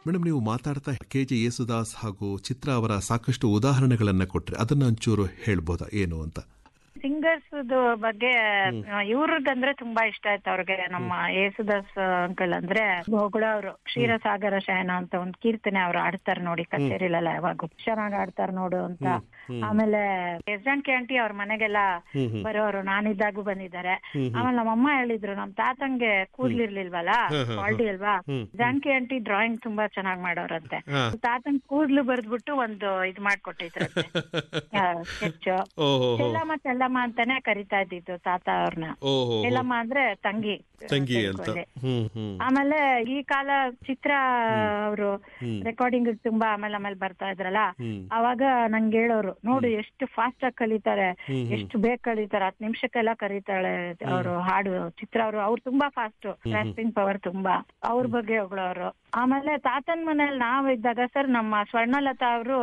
Madam ನೀವು ಮಾತಾಡ್ತಾ K J Yesudas ಹಾಗೂ ಚಿತ್ರ ಅವರ ಸಾಕಷ್ಟು ಉದಾಹರಣೆಗಳನ್ನ ಕೊಟ್ರೆ ಅದನ್ನ ಒಂಚೂರು ಹೇಳ್ಬೋದಾ ಏನು ಅಂತ ಸಿಂಗರ್ಸ್ ಬಗ್ಗೆ ಇವ್ರದಂದ್ರೆ ತುಂಬಾ ಇಷ್ಟ ಆಯ್ತು ಅವ್ರಿಗೆ ನಮ್ಮ ಯೇಸುದಾಸ್ ಅಂಕಲ್ ಅಂದ್ರೆ ಅವರು ಕ್ಷೀರಸಾಗರ ಶಯನ ಅಂತ ಒಂದ್ ಕೀರ್ತನೆ ಅವ್ರು ಆಡ್ತಾರೆ ನೋಡಿ ಕಚೇರಿಲೆಲ್ಲ ಯಾವಾಗ ಚೆನ್ನಾಗ್ ಆಡ್ತಾರ ನೋಡು ಅಂತ ಆಮೇಲೆ ಎಸ್ ಜಾನಕಿ ಆಂಟಿ ಅವ್ರ ಮನೆಗೆಲ್ಲ ಬರೋರು ನಾನಿದ್ದಾಗೂ ಬಂದಿದ್ದಾರೆ ಆಮೇಲೆ ನಮ್ಮಮ್ಮ ಹೇಳಿದ್ರು ನಮ್ ತಾತಂಗೆ ಕೂದ್ಲಿರ್ಲಿಲ್ವಲ್ಲ ಕ್ವಾಲಿಟಿ ಅಲ್ವಾ ಜಾನಕಿ ಆಂಟಿ ಡ್ರಾಯಿಂಗ್ ತುಂಬಾ ಚೆನ್ನಾಗ್ ಮಾಡೋರಂತೆ ತಾತನ್ ಕೂದ್ಲು ಬರ್ದ್ಬಿಟ್ಟು ಒಂದು ಇದ್ ಮಾಡ್ಕೊಟ್ಟಿದ್ರಂತೆ ಸ್ಕೆಚ್ ಓಹೋ ಚೆಲ್ಲಮ್ಮ ಚೆಲ್ಲಮ್ಮ ಅಂತಾನೆ ಕರಿತಾ ಇದ್ದಿದ್ದು ತಾತ ಅವ್ರನ್ನ ಓಹೋ ಚೆಲ್ಲಮ್ಮ ಅಂದ್ರೆ ತಂಗಿ ತಂಗಿ ಅಂತ ಅದೇ. ಹ್ಮ್ ಹ್ಮ್ ಆಮೇಲೆ ಈ ಕಾಲ ಚಿತ್ರ ಅವರು ರೆಕಾರ್ಡಿಂಗ್ ತುಂಬಾ ಆಮೇಲೆ ಆಮೇಲೆ ಬರ್ತಾ ಇದ್ರಲ್ಲ ಅವಾಗ ನಂಗೆ ಹೇಳೋರು ನೋಡು ಎಷ್ಟು ಫಾಸ್ಟ್ ಆಗಿ ಕಲಿತಾರೆ ಎಷ್ಟು ಬೇಗ ಕಲಿತಾರೆ ಹತ್ತು ನಿಮಿಷಕ್ಕೆಲ್ಲ ಕರೀತಾಳೆ ಅವರು ಹಾಡು ಚಿತ್ರ ಅವರು ಅವ್ರು ತುಂಬಾ ಫಾಸ್ಟ್ ಗ್ರಾಸ್ಪಿಂಗ್ ಪವರ್ ತುಂಬಾ ಅವ್ರ ಬಗ್ಗೆ ಹೊಗಳೋರು ಆಮೇಲೆ ತಾತನ್ ಮನೇಲಿ ನಾವ್ ಇದ್ದಾಗ ಸರ್ ನಮ್ಮ ಸ್ವರ್ಣಲತಾ ಅವರು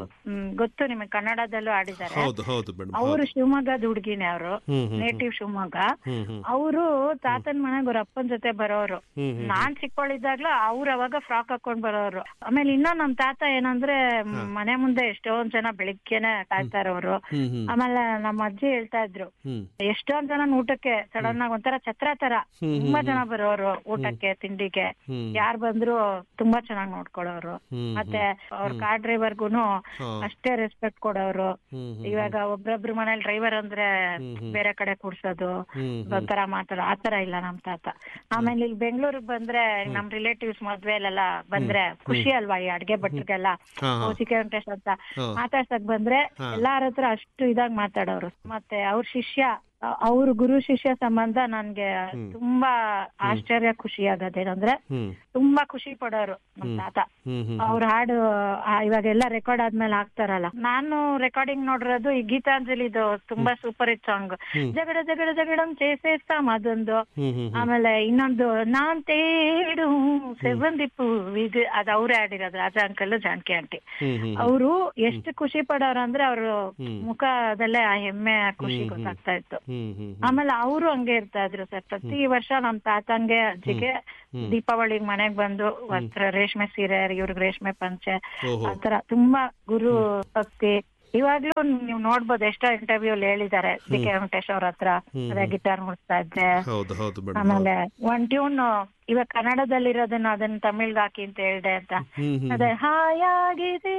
ಗೊತ್ತು ನಿಮಗೆ ಕನ್ನಡದಲ್ಲೂ ಆಡಿದ್ದಾರೆ ಹೌದು ಹೌದು ಮೇಡಮ್ ಅವರು ಶಿವಮೊಗ್ಗದ ಹುಡುಗಿನೇ ಅವರು ಹ್ಮ್, ಹ್ಮ್, ನೇಟಿವ್ ಶಿವಮೊಗ್ಗ ಹ್ಮ್ ಹ್ಮ್ ಅವರು ತಾತನ್ ಮನೆಗ್ ಅವ್ರ ಅಪ್ಪನ್ ಜೊತೆ ಬರೋರು ಹ್ಮ್, ನಾನ್ ಚಿಕ್ಕವಳಿದ್ದಾಗ್ಲೂ ಅವ್ರ ಅವಾಗ ಫ್ರಾಕ್ ಹಾಕೊಂಡ್ ಬರೋರು ಆಮೇಲೆ ಇನ್ನೂ ನಮ್ ತಾತ ಏನಂದ್ರೆ ಮನೆ ಮುಂದೆ ಎಷ್ಟೊಂದ್ ಜನ ಬೆಳಿಗ್ಗೆನೆ ಕಾಯ್ತಾರ ಅವರು ಹ್ಮ್ ಹ್ಮ್ ಆಮೇಲೆ ನಮ್ಮ ಅಜ್ಜಿ ಹೇಳ್ತಾ ಇದ್ರು ಹ್ಮ್ ಎಷ್ಟೊಂದ್ ಜನ ಊಟಕ್ಕೆ ಸಡನ್ ಆಗಿ ಒಂಥರ ಛತ್ರ ತರ ತುಂಬಾ ಜನ ಬರೋರು ಊಟಕ್ಕೆ ತಿಂಡಿಗೆ ಹ್ಮ್. ಯಾರ್ ಬಂದ್ರು ತುಂಬಾ ಚೆನ್ನಾಗ್ ನೋಡ್ಕೊಳ್ಳೋರು ಹ್ಮ್, ಮತ್ತೆ ಅವ್ರ ಕಾರ್ ಡ್ರೈವರ್ಗುನು ಹಾ. ಅಷ್ಟೇ ರೆಸ್ಪೆಕ್ಟ್ ಕೊಡೋರು ಹ್ಮ್ ಹ್ಮ್ ಇವಾಗ ಒಬ್ರೊಬ್ರು ಮನೇಲಿ ಡ್ರೈವರ್ ಅಂದ್ರೆ ಬೇರೆ ಕಡೆ ಕೂಡ್ಸೋದು ಹ್ಮ್ ಒಂಥರ ಮಾತಾಡೋ ಆತರ ಇಲ್ಲ ನಮ್ ತಾತ ಆಮೇಲೆ ಇಲ್ಲಿ ಬೆಂಗಳೂರಿಗೆ ಬಂದ್ರೆ ನಮ್ ರಿಲೇಟಿವ್ಸ್ ಮದ್ವೆಲೆಲ್ಲ ಬಂದ್ರೆ ಖುಷಿ ಅಲ್ವಾ ಈ ಅಡ್ಗೆ ಭಟ್ರಿಗೆಲ್ಲ ಹಾ, ಹಾ. ಓ ಚಿಕನ್ ಟೆಸ್ಟ್ ಅಂತ ಹಾ. ಮಾತಾಡ್ಸಕ್ ಬಂದ್ರೆ ಎಲ್ಲಾರ ಹತ್ರ ಅಷ್ಟು ಇದಾಗ್ ಮಾತಾಡೋರು ಮತ್ತೆ ಅವ್ರ ಶಿಷ್ಯ ಅವ್ರ ಗುರು ಶಿಷ್ಯ ಸಂಬಂಧ ನನ್ಗೆ ತುಂಬಾ ಆಶ್ಚರ್ಯ ಖುಷಿ ಆಗೋದೇನಂದ್ರೆ ಹ್ಮ್ ತುಂಬಾ ಖುಷಿ ಪಡೋರು ನಮ್ ತಾತ ಹ್ಮ್ ಹ್ಮ್ ಅವ್ರ ಹಾಡು ಆ, ಇವಾಗೆಲ್ಲ ರೆಕಾರ್ಡ್ ಆದ್ಮೇಲೆ ಹಾಕ್ತಾರಲ್ಲ ನಾನು ರೆಕಾರ್ಡಿಂಗ್ ನೋಡಿರೋದು ಈ ಗೀತಾಂಜಲಿದು ತುಂಬಾ ಸೂಪರ್ ಹಿಟ್ ಸಾಂಗ್ ಜಗಡ ಜಗಡ ಜಗಡಂ చేసేస్తాం ಅದೊಂದು ಹ್ಮ್ ಹ್ಮ್ ಆಮೇಲೆ ಇನ್ನೊಂದು ನಾನ್ ತೇಡು ಸೆವಂದಿ ಇದು ಅದ್ ಅವ್ರೇ ಆಡಿರೋದು ರಾಜಾ ಅಂಕಲ್ ಜಾನಕಿ ಆಂಟಿ ಹ್ಮ್ ಹ್ಮ್ ಅವರು ಎಷ್ಟು ಖುಷಿ ಪಡೋರು ಅಂದ್ರೆ ಅವ್ರ ಮುಖದಲ್ಲೇ ಆ ಹೆಮ್ಮೆ ಆ ಖುಷಿ ಗೊತ್ತಾಗ್ತಾ ಇತ್ತು ಹ್ಮ್ ಹ್ಮ್ ಆಮೇಲೆ ಅವರು ಹಂಗೆ ಇರ್ತಾ ಇದ್ರು ಸರ್ ಪ್ರತಿ ವರ್ಷ ನಮ್ ತಾತಂಗೆ ಅಜ್ಜಿಗೆ ದೀಪಾವಳಿಗ್ ಮನೆಗ್ ಬಂದು ವಸ್ತ್ರ ರೇಷ್ಮೆ ಸೀರೆ ಇವ್ರಿಗೆ ರೇಷ್ಮೆ ಪಂಚೆ ಓಹೋ. ಆತರ ತುಂಬಾ ಗುರು ಭಕ್ತಿ ಇವಾಗ್ಲೂ ನೀವು ನೋಡ್ಬೋದು ಎಷ್ಟೋ ಇಂಟರ್ವ್ಯೂ ಹೇಳಿದ್ದಾರೆ ಡಿ ಕೆ ವೆಂಕಟೇಶ್ ಅವ್ರ ಹತ್ರ ಅದೇ ಗಿಟಾರ್ ಮುಡ್ಸ್ತಾ ಇದ್ದೆ ಹೌದು ಹೌದು ಮೇಡಮ್ ಆಮೇಲೆ ಒನ್ ಟ್ಯೂನ್ ಇವಾಗ ಕನ್ನಡದಲ್ಲಿರೋದನ್ನ ಅದನ್ನ ತಮಿಳ್ಗ್ ಹಾಕಿ ಅಂತ ಹೇಳ್ದೆ ಅಂತ ಹ್ಮ್ ಹ್ಮ್ ಅದೇ ಹಾಯಾಗಿದೆ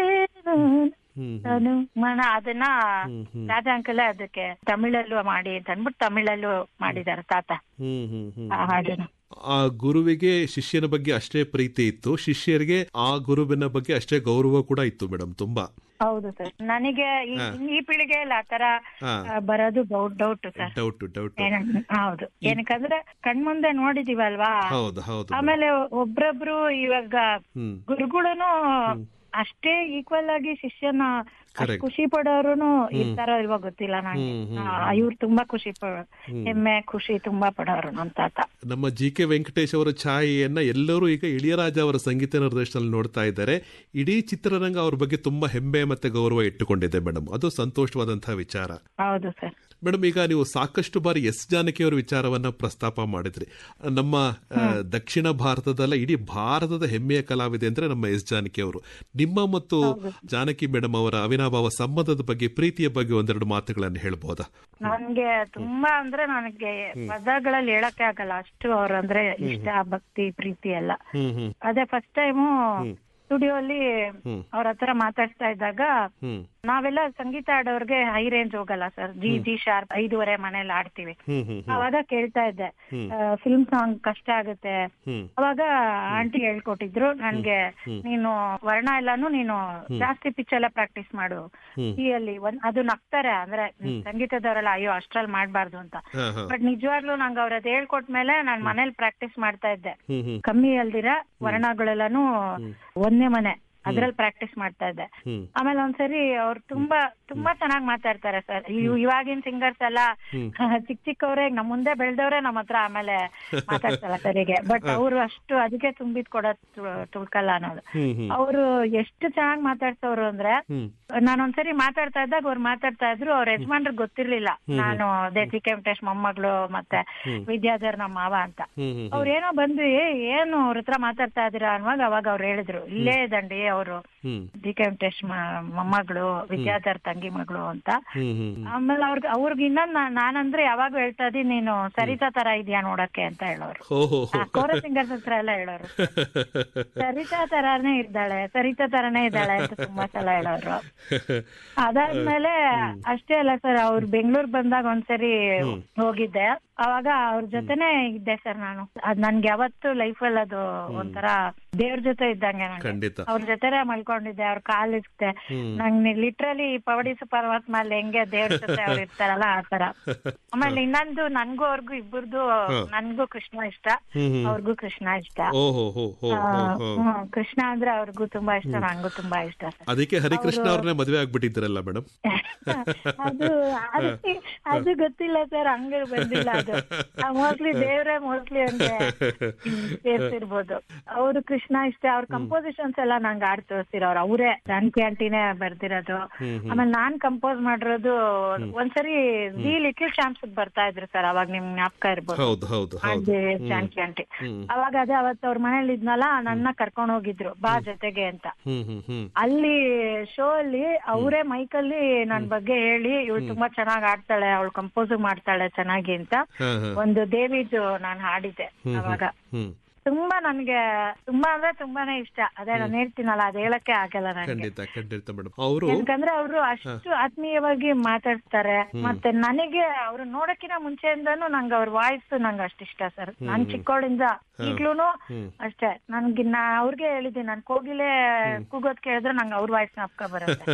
ಹ್ಮ್ ನಾನು ಮನ ಅದನ್ನ ಹ್ಮ್ ಹ್ಮ್ ರಾಜಾ ಅಂಕಲೇ ಅದಕ್ಕೆ ತಮಿಳಲ್ಲೂ ಮಾಡಿ ಅಂತ ಅಂದ್ಬಿಟ್ಟು ತಮಿಳಲ್ಲೂ ಮಾಡಿದ್ದಾರೆ ತಾತ ಹ್ಮ್ ಹ್ಮ್ ಹ್ಮ್ ಆ ಹಾಡನ್ನ ಆ ಗುರುವಿಗೆ ಶಿಷ್ಯನ ಬಗ್ಗೆ ಅಷ್ಟೇ ಪ್ರೀತಿ ಇತ್ತು ಶಿಷ್ಯರಿಗೆ ಆ ಗುರುವಿನ ಬಗ್ಗೆ ಅಷ್ಟೇ ಗೌರವ ಕೂಡ ಇತ್ತು ಮೇಡಮ್ ತುಂಬಾ ಹೌದು ಸರ್ ನನಗೆ ಈ ಈ ಪೀಳಿಗೆಯಲ್ಲಿ ಆತರ ಹಾ. ಆ, ಬರೋದು doubt doubt sir doubt doubt ಏನ ಹೌದು ಏನಕ್ಕಂದ್ರೆ ಕಣ್ಮುಂದೆ ನೋಡಿದೀವಲ್ವಾ ಹೌದು ಹೌದು ಆಮೇಲೆ ಒಬ್ರೊಬ್ರು ಇವಾಗ ಹ್ಮ್ ಗುರುಗಳನ್ನು ಅಷ್ಟೇ ಈಕ್ವಲ್ ಆಗಿ ಶಿಷ್ಯನ ಅಷ್ಟ್ Correct. ಖುಷಿ ಪಡೋರುನು ಇರ್ತಾರೋ ಇಲ್ವೋ ಗೊತ್ತಿಲ್ಲ ನಂಗೆ ಇವ್ರು ತುಂಬಾ ಖುಷಿ ಪ ಹೆಮ್ಮೆ ಖುಷಿ ತುಂಬಾ ಪಡೋರು ನಮ್ ತಾತ ನಮ್ಮ ಜಿ ಕೆ ವೆಂಕಟೇಶ್ ಅವರ ಛಾಯೆಯನ್ನ ಎಲ್ಲರೂ ಈಗ ಇಳಿಯರಾಜ ಅವರ ಸಂಗೀತ ನಿರ್ದೇಶನದಲ್ಲಿ ನೋಡ್ತಾ ಇದ್ದಾರೆ ಇಡೀ ಚಿತ್ರರಂಗ ಅವ್ರ ಬಗ್ಗೆ ತುಂಬಾ ಹೆಮ್ಮೆ ಮತ್ತೆ ಗೌರವ ಇಟ್ಟುಕೊಂಡಿದೆ ಮೇಡಮ್ ಅದು ಸಂತೋಷವಾದಂತಹ ವಿಚಾರ ಹೌದು ಸರ್ ಮೇಡಮ್ ಈಗ ನೀವು ಸಾಕಷ್ಟು ಬಾರಿ ಎಸ್ ಜಾನಕಿ ಅವರ ವಿಚಾರವನ್ನ ಪ್ರಸ್ತಾಪ ಮಾಡಿದ್ರಿ ನಮ್ಮ ಆ, ದಕ್ಷಿಣ ಭಾರತದಲ್ಲ ಇಡೀ ಭಾರತದ ಹೆಮ್ಮೆಯ ಕಲಾವಿದೆ ಅಂದ್ರೆ ನಮ್ಮ ಎಸ್ ಜಾನಕಿ ಅವರು ನಿಮ್ಮ ಮತ್ತು ಜಾನಕಿ ಮೇಡಮ್ ಅವರ ಅವಿನಾಭಾವ ಸಂಬಂಧದ ಬಗ್ಗೆ ಪ್ರೀತಿಯ ಬಗ್ಗೆ ಒಂದೆರಡು ಮಾತುಗಳನ್ನು ಹೇಳ್ಬೋದಾ ನನ್ಗೆ ತುಂಬಾ ಅಂದ್ರೆ ನನಗೆ ಪದಗಳಲ್ಲಿ ಹೇಳಕ್ಕೆ ಆಗಲ್ಲ ಅಷ್ಟು ಅವ್ರ ಅಂದ್ರೆ ಇಷ್ಟ ಭಕ್ತಿ ಪ್ರೀತಿ ಎಲ್ಲ ಹ್ಮ್ ಹ್ಮ್ ಅದೇ ಫಸ್ಟ್ ಟೈಮು ಸ್ಟುಡಿಯೋ ಅಲ್ಲಿ ಹ್ಮ್. ಅವ್ರ ಹತ್ರ ಮಾತಾಡ್ತಾ ಇದ್ದಾಗ ಹ್ಮ್ ನಾವೆಲ್ಲ ಸಂಗೀತ ಆಡೋರ್ಗೆ ಹೈ ರೇಂಜ್ ಹೋಗಲ್ಲ ಸರ್ ಜಿ ಜಿ ಶಾರ್ಪ್ ಐದೂವರೆ ಮನೇಲಿ ಆಡ್ತೀವಿ ಹ್ಮ್ ಹ್ಮ್ ಅವಾಗ ಕೇಳ್ತಾ ಇದ್ದೆ ಫಿಲ್ಮ್ ಸಾಂಗ್ ಕಷ್ಟ ಆಗುತ್ತೆ ಹ್ಮ್ ಅವಾಗ ಆಂಟಿ ಹೇಳ್ಕೊಟ್ಟಿದ್ರು ನನ್ಗೆ ನೀನು ವರ್ಣ ಎಲ್ಲಾನು ನೀನು ಜಾಸ್ತಿ ಪಿಚ್ ಎಲ್ಲ ಪ್ರಾಕ್ಟೀಸ್ ಮಾಡು ಈ ಅಲ್ಲಿ ಒಂದ್ ಅದು ನಗ್ತಾರೆ ಅಂದ್ರೆ ಸಂಗೀತದವರೆಲ್ಲ ಅಯ್ಯೋ ಅಷ್ಟ್ರಲ್ಲಿ ಮಾಡ್ಬಾರ್ದು ಅಂತ ಹಾ ಹಾ ಬಟ್ ನಿಜವಾಗ್ಲೂ ನಂಗೆ ಅವ್ರದ್ ಹೇಳ್ಕೊಟ್ಮೇಲೆ ನಾನ್ ಮನೇಲಿ ಪ್ರಾಕ್ಟೀಸ್ ಮಾಡ್ತಾ ಇದ್ದೆ ಹ್ಮ್ ಹ್ಮ್ ಕಮ್ಮಿ ಅಲ್ದಿರ ವರ್ಣಗಳೆಲ್ಲಾನು ಒಂದೇ ಮನೆ ಅದ್ರಲ್ಲಿ ಪ್ರಾಕ್ಟೀಸ್ ಮಾಡ್ತಾ ಇದ್ದೆ ಹ್ಮ್ ಆಮೇಲೆ ಒಂದ್ಸರಿ ಅವ್ರು ತುಂಬಾ ತುಂಬಾ ಚೆನ್ನಾಗಿ ಮಾತಾಡ್ತಾರೆ ಸರ್ ಇವಾಗಿನ ಸಿಂಗರ್ಸ್ ಎಲ್ಲ ಚಿಕ್ಕ ಚಿಕ್ಕವ್ರೆ ನಮ್ ಮುಂದೆ ಬೆಳ್ದವ್ರೆ ನಮ್ಮ ಹತ್ರ ಆಮೇಲೆ ಮಾತಾಡ್ಸಲ್ಲ ಸರಿಗೆ ಬಟ್ ಅವ್ರು ಅಷ್ಟು ಅದಕ್ಕೆ ತುಂಬಿದ್ ಕೊಡೋದ್ ತು- ತುಳ್ಕಲ್ಲ ಅನ್ನೋದು ಹ್ಮ್ ಹ್ಮ್ ಅವರು ಎಷ್ಟು ಚೆನ್ನಾಗಿ ಮಾತಾಡ್ಸೋರು ಅಂದ್ರೆ ಹ್ಮ್ ನಾನು ಒಂದ್ಸರಿ ಮಾತಾಡ್ತಾ ಇದ್ದಾಗ ಅವ್ರು ಮಾತಾಡ್ತಾ ಇದ್ರು ಅವ್ರ ಯಜಮಾನ್ರಿಗೆ ಗೊತ್ತಿರ್ಲಿಲ್ಲ ನಾನು ದೇಸಿ ವೆಂಕಟೇಶ್ ಮೊಮ್ಮಗಳು ಮತ್ತೆ ವಿದ್ಯಾಧರ್ ನಮ್ಮ ಮಾವ ಅಂತ ಹ್ಮ್ ಹ್ಮ್ ಅವ್ರ ಏನೋ ಬಂದು ಏ ಏನು ಅವ್ರ ಹತ್ರ ಮಾತಾಡ್ತಾ ಇದೀರಾ ಅನ್ನುವಾಗ ಅವಾಗ ಅವ್ರು ಹೇಳಿದ್ರು ಇಲ್ಲೇ ದಂಡಿ ಅವರು ಹ್ಮ್ ಡಿ ಕೆ ವೆಂಕಟೇಶ್ ಮ- ಮೊಮ್ಮಗಳು ವಿದ್ಯಾಧರ್ ತಂಗಿ ಮಗಳು ಅಂತ ಹ್ಮ್ ಹ್ಮ್ ಆಮೇಲೆ ಅವ್ರಿಗೆ ಅವ್ರಿಗೆ ಇನ್ನೊಂದ್ ನಾ- ನಾನಂದ್ರೆ ಯಾವಾಗ್ಲೂ ಹೇಳ್ತಾ ಇದೀನಿ ನೀನು ಸರಿತಾ ತರ ಇದೆಯಾ ನೋಡಕ್ಕೆ ಅಂತ ಹೇಳೋರು ಹೋ ಹೋ ಹೋ ಕೋರ ಸಿಂಗರ್ಸ್ ಹತ್ರ ಎಲ್ಲ ಹೇಳೋರು ಸರಿತಾ ತರಾನೇ ಇದ್ದಾಳೆ ಸರಿತಾ ತರಾನೇ ಇದ್ದಾಳೆ ಅಂತ ತುಂಬಾ ಸಲ ಹೇಳೋರು ಅದಾದ್ಮೇಲೆ ಅಷ್ಟೇ ಅಲ್ಲ ಸರ್ ಅವ್ರು ಬೆಂಗಳೂರು ಬಂದಾಗ ಒಂದ್ಸರಿ ಹೋಗಿದ್ದೆ ಅವಾಗ ಅವ್ರ ಜೊತೆನೆ ಇದ್ದೆ ಸರ್ ನಾನು ಅದ್ ನನ್ಗೆ ಯಾವತ್ತು ಲೈಫ್ ಅಲ್ಲಿ ಅದು ಒಂಥರ ದೇವ್ರ ಜೊತೆ ಇದ್ದಂಗೆ ನಂಗೆ ಖಂಡಿತ ಅವ್ರ ಜೊತೆನೆ ಮಲ್ಕೊಂಡಿದ್ದೆ ಅವ್ರ ಕಾಲ್ ಇಸ್ತೆ ನಂಗೆ ಲಿಟ್ರಲಿ ಪವಡಿಸು ಪರಮಾತ್ಮ ಅಲ್ಲಿ ಹೆಂಗೆ ದೇವ್ರ ಜೊತೆ ಅವ್ರು ಇರ್ತಾರಲ್ಲ ಆ ತರ ಆಮೇಲೆ ಇನ್ನೊಂದು ನನ್ಗೂ ಅವ್ರಿಗೂ ಇಬ್ಬರದು ನನ್ಗೂ ಕೃಷ್ಣ ಇಷ್ಟ ಹ್ಮ್ ಹ್ಮ್ ಅವ್ರಿಗೂ ಕೃಷ್ಣ ಇಷ್ಟ ಓ ಹೋ ಹೋ ಹೋ ಆ, ಹೋ ಹೋ ಹ್ಮ್, ಕೃಷ್ಣ ಅಂದ್ರೆ ಅವ್ರಿಗೂ ತುಂಬಾ ಇಷ್ಟ ನಂಗೂ ತುಂಬಾ ಇಷ್ಟ ಸರ್ ಅದಕ್ಕೆ ಹರಿಕೃಷ್ಣ ಅವ್ರನ್ನೇ ಮದುವೆ ಆಗ್ಬಿಟ್ಟಿದ್ರಲ್ಲ ಮೇಡಮ್ ಅದು ಅದು ಅದು ಗೊತ್ತಿಲ್ಲ ಸರ್ ಹಂಗ ಬಂದಿಲ್ಲ ಅದು ಮೋಸ್ಟ್ಲಿ ದೇವ್ರೆ ಮೋಸ್ಟ್ಲಿ ಹಂಗೆ ಸೇರ್ಸಿರ್ಬೋದು ಅವ್ರು ಕೃಷ್ಣ ಇಷ್ಟ ಅವ್ರ ಕಂಪೋಸಿಷನ್ಸ್ ಎಲ್ಲ ನಂಗೆ ಆಡ್ ತೋರಿಸಿರೋರು ಅವರೇ ಜಾನಕಿ ಆಂಟಿನೇ ಬರ್ದಿರೋದು ಆಮೇಲೆ ನಾನ್ ಕಂಪೋಸ್ ಮಾಡಿರೋದು ಒಂದ್ಸರಿ ವಿ ಲಿಟಲ್ ಚಾಂಪ್ಸ್ ಬರ್ತಾ ಇದ್ರು ಸರ್ ಅವಾಗ ನಿಮ್ ಜ್ಞಾಪಕ ಇರ್ಬೋದು ಹೌದು ಹೌದು ಹೌದು ಅದೇ ಜಾನಕಿ ಆಂಟಿ ಹ್ಮ್. ಅವಾಗ ಅದೇ ಅವತ್ತು ಅವ್ರ ಮನೇಲಿ ಇದ್ನಲ್ಲ ನನ್ನ ಕರ್ಕೊಂಡ್ ಹೋಗಿದ್ರು ಬಾ ಜೊತೆಗೆ ಅಂತ ಹ್ಮ್ ಹ್ಮ್ ಹ್ಮ್ ಅಲ್ಲಿ ಶೋ ಅಲ್ಲಿ ಅವರೇ ಮೈಕಲ್ಲಿ ನನ್ ಬಗ್ಗೆ ಹೇಳಿ ಇವಳು ತುಂಬಾ ಚೆನ್ನಾಗ್ ಆಡ್ತಾಳೆ ಅವಳು ಕಂಪೋಸ್ ಮಾಡ್ತಾಳೆ ಚೆನ್ನಾಗಿ ಅಂತ ಹಾ ಹಾ ಒಂದು ದೇವಿದು ನಾನು ಹಾಡಿದ್ದೆ ಅವಾಗ ಹ್ಮ್ ತುಂಬಾ ನನ್ಗೆ ತುಂಬಾ ಅಂದ್ರೆ ತುಂಬಾನೇ ಇಷ್ಟ ಅದೇ ನಾನು ಹೇಳ್ತೀನಲ್ಲ ಅದ್ ಹೇಳಕ್ಕೆ ಆಗಲ್ಲ ನನ್ಗೆ ಖಂಡಿತ ಖಂಡಿತ ಮೇಡಮ್ ಅವರು ಯಾಕಂದ್ರೆ ಅವರು ಅಷ್ಟು ಆತ್ಮೀಯವಾಗಿ ಮಾತಾಡ್ತಾರೆ ಮತ್ತೆ ನನಗೆ ಅವ್ರು ನೋಡಕ್ಕಿನ ಮುಂಚೆಯಿಂದಾನು ನಂಗೆ ಅವ್ರ ವಾಯ್ಸ್ ನಂಗೆ ಅಷ್ಟು ಇಷ್ಟ ಸರ್ ನಾನ್ ಚಿಕ್ಕವಳಿಂದ ಈಗ್ಲೂನು ಅಷ್ಟೇ ನನ್ಗೆ ನಾ ಅವ್ರಿಗೆ ಹೇಳಿದ್ದೀನಿ ನನ್ ಕೋಗಿಲೆ ಕೂಗೋದ್ ಕೇಳಿದ್ರೆ ನಂಗೆ ಅವ್ರ ವಾಯ್ಸ್ ನಾಪ್ಕ ಬರುತ್ತೆ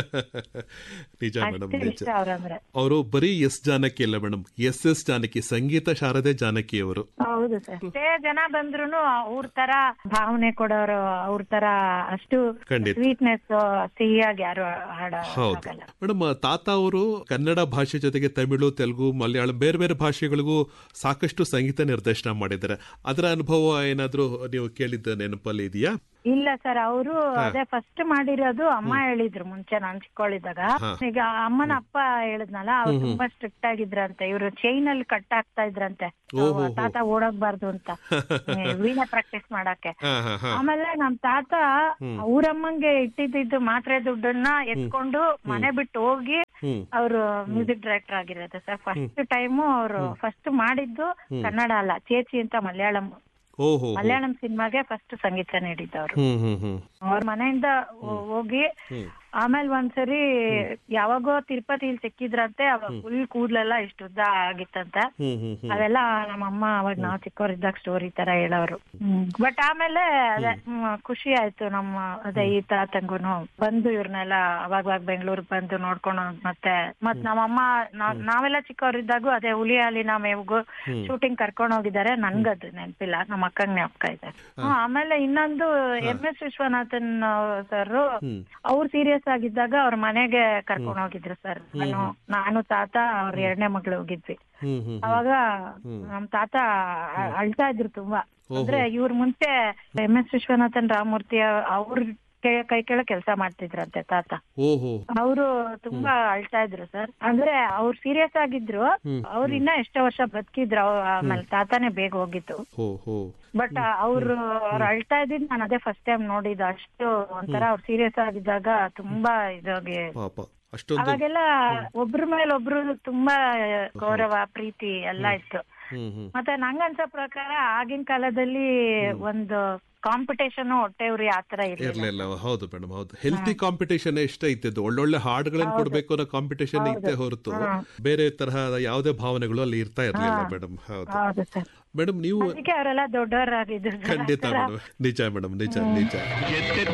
ನಿಜ ಮೇಡಮ್ ಅಷ್ಟು ನಿಜ ಇಷ್ಟ ಅವ್ರಂದ್ರೆ ಅವರು ಬರೀ ಎಸ್ ಜಾನಕಿ ಅಲ್ಲ ಮೇಡಮ್ ಎಸ್ ಎಸ್ ಜಾನಕಿ ಸಂಗೀತ ಶಾರದೆ ಜಾನಕಿ ಅವರು ಹೌದು ಸರ್ ಎಷ್ಟೇ ಜನ ಬಂದ್ರು ಅವ್ರ ತರ ಭಾವನೆ ಕೊಡೋರು ಅವ್ರ ತರ ಅಷ್ಟು ಖಂಡಿತ. ಸ್ವೀಟ್ನೆಸ್ ಸಿಹಿಯಾಗಿ ಯಾರು ಹಾಡೋ ಹೌದು ಆಗಲ್ಲ ಮೇಡಮ್ ತಾತ ಅವರು ಕನ್ನಡ ಭಾಷೆ ಜೊತೆಗೆ ತಮಿಳು ತೆಲುಗು ಮಲಯಾಳಂ ಬೇರೆ ಬೇರೆ ಭಾಷೆಗಳಿಗೂ ಸಾಕಷ್ಟು ಸಂಗೀತ ನಿರ್ದೇಶನ ಮಾಡಿದ್ದಾರೆ ಅದರ ಅನುಭವ ಏನಾದ್ರೂ ನೀವು ಕೇಳಿದ್ದ ನೆನಪಲ್ಲಿ ಇದೆಯಾ ಇಲ್ಲ ಸರ್ ಅವರು ಅದೇ ಫಸ್ಟ್ ಮಾಡಿರೋದು ಅಮ್ಮ ಹೇಳಿದ್ರು ಮುಂಚೆ ನಾನ್ ಚಿಕ್ಕವಳಿದ್ದಾಗ ಈಗ ಅಮ್ಮನ ಅಪ್ಪ ಹೇಳಿದ್ನಲ್ಲ ಅವ್ರು ತುಂಬಾ ಸ್ಟ್ರಿಕ್ಟ್ ಆಗಿದ್ರಂತೆ ಇವ್ರು ಚೈನ್ ಅಲ್ಲಿ ಕಟ್ ಆಗ್ತಾ ಇದ್ರಂತೆ ಓಹೋ. ತಾತ ಓಡೋಗ್ಬಾರ್ದು ಅಂತ ಏ, ವೀಣೆ ಪ್ರಾಕ್ಟೀಸ್ ಮಾಡಕ್ಕೆ ಹಾ ಹಾ ಹಾ ಆಮೇಲೆ ನಮ್ ತಾತ ಅವ್ರಮ್ಮಂಗೆ ಇಟ್ಟಿದ್ದು ಮಾತ್ರೆ ದುಡ್ಡನ್ನ ಎತ್ಕೊಂಡು ಮನೆ ಬಿಟ್ಟು ಹೋಗಿ ಹ್ಮ್ ಅವರು ಮ್ಯೂಸಿಕ್ ಡೈರೆಕ್ಟರ್ ಆಗಿರೋದು ಸರ್ ಫಸ್ಟ್ ಟೈಮು ಅವರು ಫಸ್ಟ್ ಮಾಡಿದ್ದು ಕನ್ನಡ ಅಲ್ಲ ಚೇಚಿ ಅಂತ ಮಲಯಾಳಂ ಓಹೋ ಮಲಯಾಳಂ ಸಿನಿಮಾಗೆ ಫಸ್ಟ್ ಸಂಗೀತ ನೀಡಿದ್ದವ್ರು ಹ್ಮ್ ಹ್ಮ್ ಹ್ಮ್ ಅವ್ರ ಮನೆಯಿಂದ ಹೋ- ಹೋಗಿ ಆಮೇಲೆ ಒಂದ್ಸರಿ ಯಾವಾಗೋ ತಿರುಪತಿಲಿ ಸಿಕ್ಕಿದ್ರಂತೆ ಅವಾಗ ಫುಲ್ ಕೂದ್ಲೆಲ್ಲ ಇಷ್ಟು ಉದ್ದ ಆಗಿತ್ತಂತೆ ಹ್ಮ್ ಹ್ಮ್ ಹ್ಮ್ ಅವೆಲ್ಲ ನಮ್ಮಮ್ಮ ಅವಾಗ ನಾವ್ ಚಿಕ್ಕವರಿದ್ದಾಗ ಸ್ಟೋರಿ ತರ ಹೇಳೋರು ಬಟ್ ಆಮೇಲೆ ಅದೇ ಹ್ಮ್, ಖುಷಿ ಆಯ್ತು ನಮ್ಮ ಅದೇ ಈ ತಾತಂಗುನು ಬಂದು ಇವ್ರನ್ನೆಲ್ಲ ಅವಾಗವಾಗ ಬೆಂಗಳೂರು ಬಂದು ನೋಡ್ಕೊಂಡು ಹೋಗ್ ಮತ್ತೆ ಮತ್ ನಮ್ಮಮ್ಮ ನಾವ್- ನಾವೆಲ್ಲ ಚಿಕ್ಕವರಿದ್ದಾಗೂ ಅದೇ ಹುಲಿ ಹಾಲಿನ ಮೇವ್ಗೂ ಶೂಟಿಂಗ್ ಕರ್ಕೊಂಡು ಹೋಗಿದ್ದಾರೆ ನನ್ಗದು ನೆನಪಿಲ್ಲ ನಮ್ಮ ಅಕ್ಕಂಗ್ ಜ್ಞಾಪಕ ಇದೆ ಹ್ಮ್, ಆಮೇಲೆ ಇನ್ನೊಂದು ಎಂ ಎಸ್ ವಿಶ್ವನಾಥನ್ ಸರ್ ಅವ್ರು ಸೀರಿಯಸ್ ಆಗಿದ್ದಾಗ ಅವ್ರ ಮನೆಗೆ ಕರ್ಕೊಂಡು ಹೋಗಿದ್ರು ಸರ್ ನಾನು ನಾನು ತಾತ ಅವ್ರ ಎರಡನೇ ಮಗಳು ಹೋಗಿದ್ವಿ ಹ್ಮ್ ಹ್ಮ್ ಅವಾಗ ನಮ್ ತಾತ ಅ- ಅಳ್ತಾ ಇದ್ರು ತುಂಬಾ ಅಂದ್ರೆ ಇವ್ರ ಮುಂಚೆ ಎಂ ಎಸ್ ವಿಶ್ವನಾಥನ್ ರಾಮಮೂರ್ತಿ ಅವ್ರ ಕೆ- ಕೈ ಕೆಳಗ್ ಕೆಲಸ ಮಾಡ್ತಿದ್ರಂತೆ ತಾತ ಓಹೋ ಅವರು ತುಂಬಾ ಅಳ್ತಾ ಇದ್ರು ಸರ್ ಅಂದ್ರೆ ಅವ್ರು ಸೀರಿಯಸ್ ಆಗಿದ್ರು ಅವ್ರು ಇನ್ನ ಎಷ್ಟೋ ವರ್ಷ ಬದುಕಿದ್ರು ಅವ್ರ್ ಆಮೇಲೆ ತಾತಾನೇ ಬೇಗ ಹೋಗಿತ್ತು ಹೋ ಹೋ ಬಟ್ ಅವ್ರು ಅವ್ರು ಅಳ್ತಾ ಇದ್ದಿದ್ ನಾನು ಅದೇ ಫಸ್ಟ್ ಟೈಮ್ ನೋಡಿದ್ದು ಅಷ್ಟು ಒಂಥರ ಅವ್ರು ಸೀರಿಯಸ್ ಆಗಿದ್ದಾಗ ತುಂಬಾ ಇದಾಗಿ ಪಾಪ ಅಷ್ಟೊಂದು ಅವಾಗೆಲ್ಲ ಒಬ್ರ ಮೇಲೆ ಒಬ್ರು ತುಂಬಾ ಗೌರವ ಪ್ರೀತಿ ಎಲ್ಲ ಇತ್ತು ಹ್ಮ್ ಹ್ಮ್ ಮತ್ತೆ ನಂಗ್ ಅನ್ಸೋ ಪ್ರಕಾರ ಆಗಿನ ಕಾಲದಲ್ಲಿ ಒಂದು ಕಾಂಪಿಟೇಷನ್ ಹೊಟ್ಟೆ ಉರಿ ಆತರ ಇರ್ಲಿಲ್ಲ ಇರ್ಲಿಲ್ಲ ಹೌದು ಮೇಡಮ್ ಹೌದು ಹೆಲ್ತಿ ಕಾಂಪಿಟೇಷನ್ ಇಷ್ಟ ಇತ್ತಿದ್ದು ಒಳ್ಳೊಳ್ಳೆ ಹಾಡುಗಳನ್ನ ಕೊಡ್ಬೇಕು ಅನ್ನೋ ಕಾಂಪಿಟೇಷನ್ ಇತ್ತೆ ಹೊರತು ಬೇರೆ ತರಹದ ಯಾವುದೇ ಭಾವನೆಗಳು ಅಲ್ಲಿ ಇರ್ತಾ ಇರ್ಲಿಲ್ಲ ಮೇಡಮ್ ಹೌದು ಹೌದು ಸರ್ ಮೇಡಮ್ ನೀವು ಅದಕ್ಕೆ ಅವರೆಲ್ಲ ದೊಡ್ಡವರಾಗಿದ್ರು sir. ಖಂಡಿತ ಮೇಡಮ್ ನಿಜ ಮೇಡಮ್ ನಿಜ ನಿಜ